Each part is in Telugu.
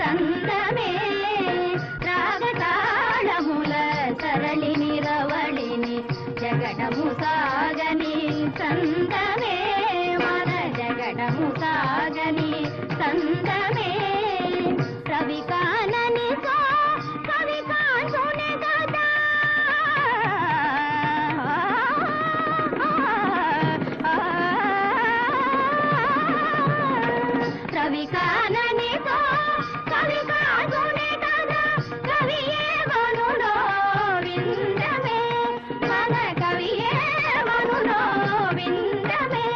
సందమే రాగతాళముల సరళిని రవళిని జగడము సాగని సందమే మన జగడము సాగని సందమే రవి కానని సో కవి కాంచునే కదా రవి కానని సో కవి కాంచునే కదా కవియే మనులో విందమే మన కవియే మనులో విందమే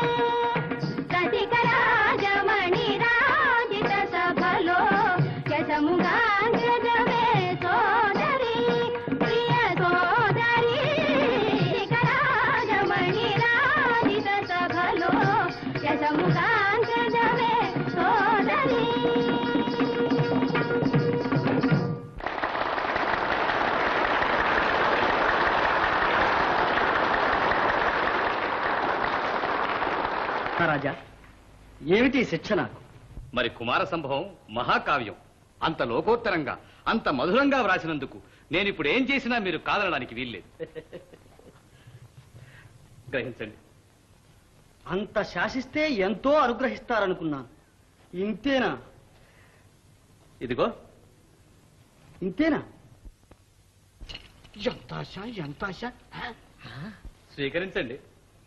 రసికరాజమణి రాజిత సభలో యశముగాంగజమే సోదరి ప్రియ సోదరి రసికరాజమణి రాజిత సభలో యశముగాంగజమే సోదరి రాజా ఏమిటి ఈ శిక్ష నాకు మరి కుమార సంభవం మహాకావ్యం అంత లోకోత్తరంగా అంత మధురంగా వ్రాసినందుకు నేను ఇప్పుడు ఏం చేసినా మీరు కాదనడానికి వీల్లేదు గ్రహించండి అంత శాసిస్తే ఎంతో అనుగ్రహిస్తారనుకున్నాను ఇంతేనా ఇదిగో ఇంతేనా ఎంత ఆశ ఎంత ఆశ స్వీకరించండి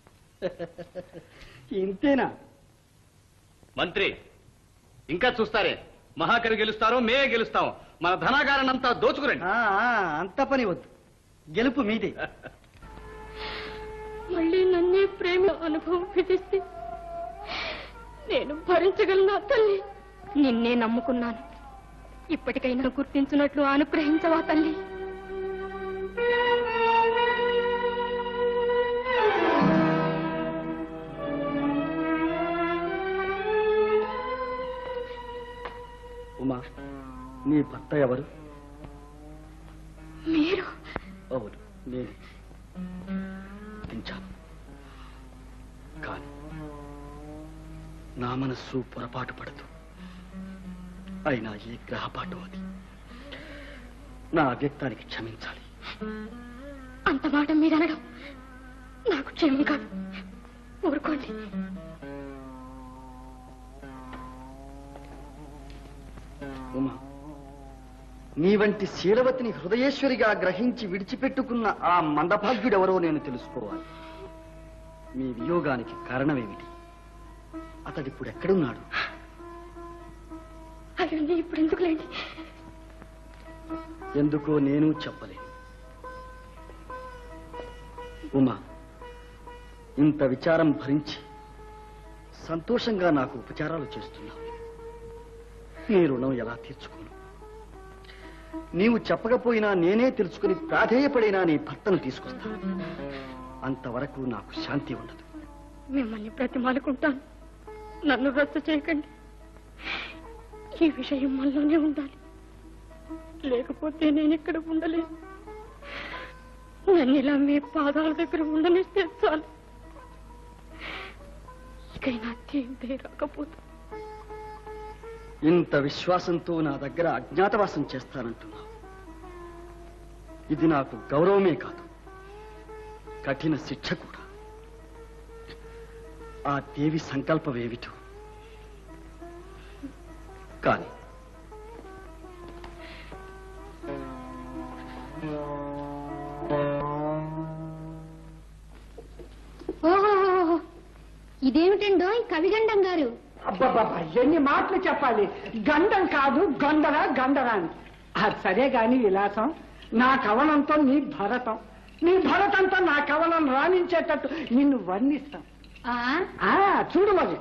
ఇంతేనా మంత్రి ఇంకా చూస్తారే మహాకవి గెలుస్తారో మేమే గెలుస్తాం మన ధనాగారనంతా దోచుకురండి ఆ, ఆ, అంత పని వద్దు గెలుపు మీదే మళ్ళీ నన్నే ప్రేమ అనుభవం విధిస్తే నేను భరించగలనా తల్లి నిన్నే నమ్ముకున్నాను ఇప్పటికైనా గుర్తించినట్లు అనుగ్రహించవా తల్లి ఉమా నీ భర్త ఎవరు మీరు అవును నేను పెంచాను కానీ నా మనస్సు పొరపాటు పడదు అయినా ఏ గ్రహపాటు అది నా వ్యక్తానికి క్షమించాలి అంత మాట మీరు అనడం నాకు క్షేమం కాదు ఊరుకోండి ఉమా నీ వంటి శీలవతిని హృదయేశ్వరిగా గ్రహించి విడిచిపెట్టుకున్న ఆ మందభాగ్యుడెవరో నేను తెలుసుకోవాలి మీ వియోగానికి కారణమేమిటి అతడిప్పుడు ఎక్కడున్నాడు అవన్నీ ఇప్పుడు ఎందుకులేండి ఎందుకో నేను చెప్పలేను ఉమా ఇంత విచారం భరించి సంతోషంగా నాకు ఉపచారాలు చేస్తున్నావు నీ రుణం ఎలా తీర్చుకోను నీవు చెప్పకపోయినా నేనే తెలుసుకుని ప్రాధేయపడినా నీ భర్తను తీసుకొస్తాను అంతవరకు నాకు శాంతి ఉండదు మిమ్మల్ని ప్రతిమాలుకుంటాను నన్ను రద్దు చేయకండి ఈ విషయం మనలోనే ఉండాలి లేకపోతే నేను ఇక్కడ ఉండలేను నన్ను ఇలా మీ పాదాల దగ్గర ఉండనిస్తే చాలు ఇకైనా తీర్థే రాకపోతే ఇంత విశ్వాసంతో నా దగ్గర అజ్ఞాతవాసం చేస్తానంటున్నావు ఇది నాకు గౌరవమే కాదు కఠిన శిక్ష కూడా ఆ దేవి సంకల్పమేమిటో కానీ ఓహో ఇదేమిటండో కవిగండం గారు అబ్బబ్బబ్బా ఎన్ని మాటలు చెప్పాలి గండం కాదు గండర గండర అని అది సరే గాని విలాసం నా కవనంతో నీ భరతం నీ భరతంతో నా కవనం రాణించేటట్టు నిన్ను వర్ణిస్తాం ఆ ఆ చూడు మరి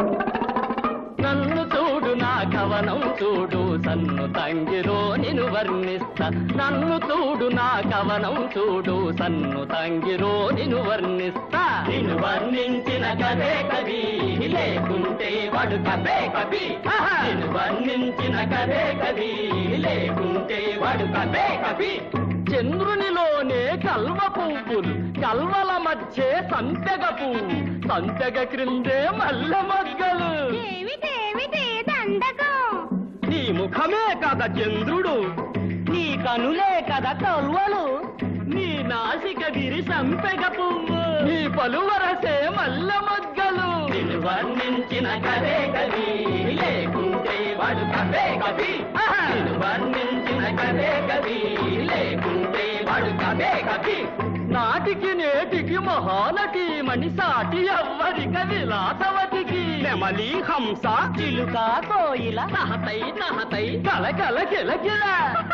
నన్ను చూడు నా కవనం చూడు సన్ను తంగిరో నిన్ను వర్ణిస్తా నన్ను చూడు నా కవనం చూడు సన్ను తంగిరో నిన్ను వర్ణిస్తా నిన్ను వర్ణించిన కదే కవి లేకుంటే వాడు కవే కవి నిన్ను వర్ణించిన కదే కవి లేకుంటే వాడు కవే కవి చంద్రునిలోనే కల్వ పువ్వులు కల్వల మధ్య సంపెగ పువ్వు సంపెగ క్రిందే మల్లె మొగ్గలు ఏమిటేమిటి దండకం నీ ముఖ మొహమే కదా చంద్రుడు నీ కనులే కదా కల్వలు నీ నాసిక విరి సంపెగ పువ్వు నీ పలువరసే మల్ల మొగ్గలు నిన్ను వర్ణించిన కదే కది లేకుంటే వాడు కదే కది నిన్ను వర్ణించిన కదే కది లేకుంటే వాడు కదే కది నాటికి నేటికి మహానటి మణి సాటి ఎవ్వరిక విలాసవతికి నెమలి హంస చిలుక కోయిల నహతై నహతై కల కల కిల కిల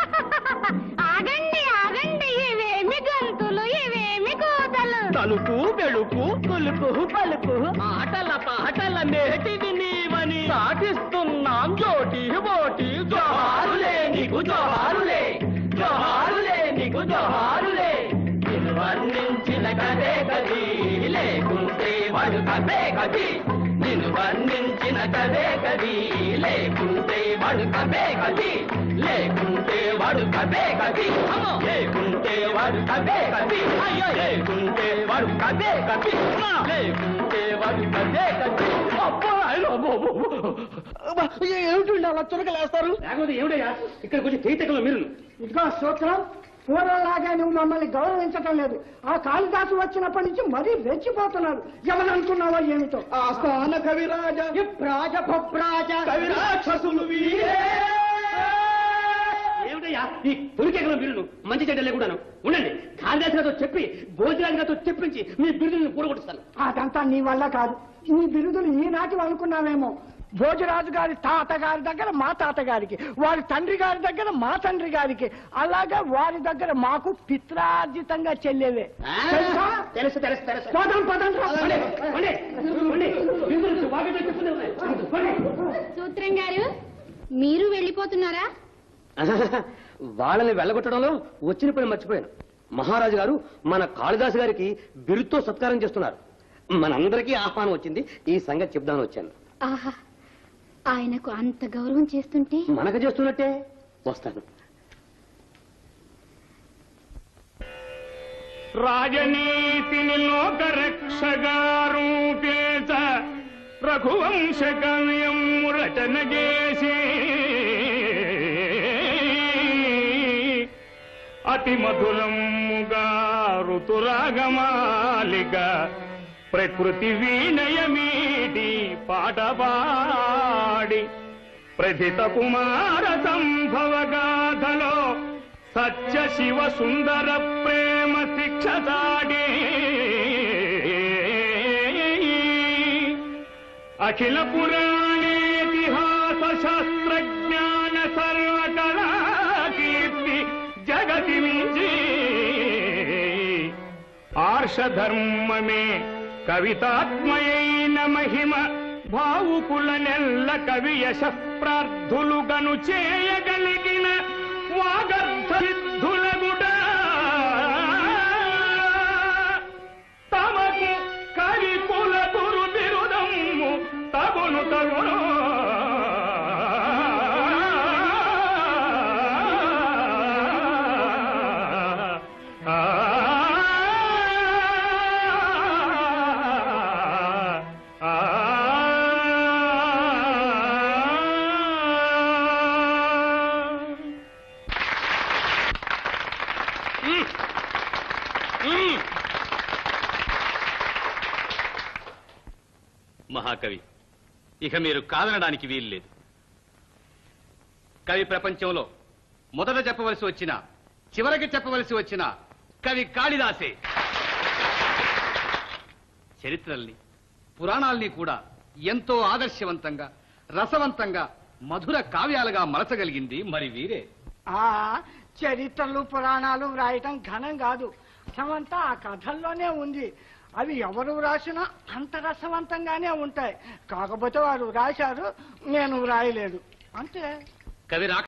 ఆగండి ఆగండి ఇవేమి గంతులు ఇవేమి కూతలు తలుపు వెళుపు కులుపు పలుపు ఆటల పాటల మేటివి నీవని సాటిస్తున్నాం జోటి బోటి జోహారులే నీకు జోహారులే జోహారులే నీకు జోహారులే నిన్ను వర్ణించిన కదే కది లేకుంటే వాడు కదే కది నిన్ను వర్ణించిన కదే కది లేకుంటే వాడు కదే కది లేకుంటే వాడు కదే కది లేకుంటే వాడు కదే కది అయ్యో లేకుంటే వాడు కదే కది లేకుంటే వాడు కదే కది అబ్బా అయ్యో, అబ్బో, అబ్బో. ఏమిటి అలా చురకలేస్తారు లేకపోతే ఏమిటయ్యా ఇక్కడ కొంచెం తీతకలో మీరు ఇదిగో సూత్రం పూర్వంలాగా నువ్వు మమ్మల్ని గౌరవించటం లేదు ఆ కాళిదాసు వచ్చినప్పటి నుంచి మరీ రెచ్చిపోతున్నారు ఎవరనుకున్నావో ఏమిటో ఆస్థాన కవిరాజ విప్రాజ భద్రాజ కవిరాక్షసులు వీరే ఏమిటయ్యా ఈ పులికేకలో మీరు మంచి చెడ్డలే కూడాను ఉండండి కాళిదాస్ గారితో చెప్పి భోజరాజు గారితో చెప్పించి మీ బిరుదుని కూడగొట్టుస్తాను అదంతా నీ వల్ల కాదు నీ బిరుదులు ఈనాటి అనుకున్నావేమో భోజరాజు గారి తాతగారి దగ్గర మా తాతగారికి వారి తండ్రి గారి దగ్గర మా తండ్రి గారికి అలాగే వారి దగ్గర మాకు పిత్రార్జితంగా చెల్లేవే తెలుసా? తెలుసు తెలుసు తెలుసు పోదాం, పోదాం, రా. ఉండే, ఉండే, ఉండే. బిరుదులు బాగా చెప్పుకునే ఉన్నాయి. ఉండే. సూత్రం గారు మీరు వెళ్ళిపోతున్నారా వాళ్ళని వెళ్ళగొట్టడంలో వచ్చిన పని మర్చిపోయాను మహారాజు గారు మన కాళిదాసు గారికి బిరుతో సత్కారం చేస్తున్నారు మనందరికీ ఆహ్వానం వచ్చింది ఈ సంగతి చెప్దామని వచ్చాను ఆహా ఆయనకు అంత గౌరవం చేస్తుంటే మనకు చేస్తున్నట్టే వస్తాను రాజనీతిని లోకరక్షగారూపేత రఘువంశ కవ్యం రచన చేసి అతి మధురముగా ఋతురాగమాలిక ప్రకృతి వీణయమీటి పాట పాడి ప్రథిత కుమార సంభవ గాథలో సత్య శివ సుందర ప్రేమ శిక్ష దాడి అఖిల పురాణేతిహాస శాస్త్రజ్ఞాన సర్వకళా కీర్తి జగతి మించి ఆర్షధర్మమే కవితాత్మయైన మహిమ భావుకుల నెల్ల కవి యశ ప్రార్థులుగను చేయగలిగిన వాగర్ధ సిద్ధులగుడా తమకు కవి కుల గురు బిరుదమ్ము తగును తగును మహాకవి ఇక మీరు కాదనడానికి వీల్లేదు కవి ప్రపంచంలో మొదట చెప్పవలసి వచ్చిన చివరికి చెప్పవలసి వచ్చిన కవి కాళిదాసే చరిత్రల్ని పురాణాల్ని కూడా ఎంతో ఆదర్శవంతంగా రసవంతంగా మధుర కావ్యాలుగా మలచగలిగింది మరి వీరే ఆ చరిత్రలు పురాణాలు వ్రాయటం ఘనం కాదు రసమంతా ఆ కథల్లోనే ఉంది అవి ఎవరు రాసినా అంత రసవంతంగానే ఉంటాయి కాకపోతే వారు రాశారు నేను వ్రాయలేదు అంతే కవి రా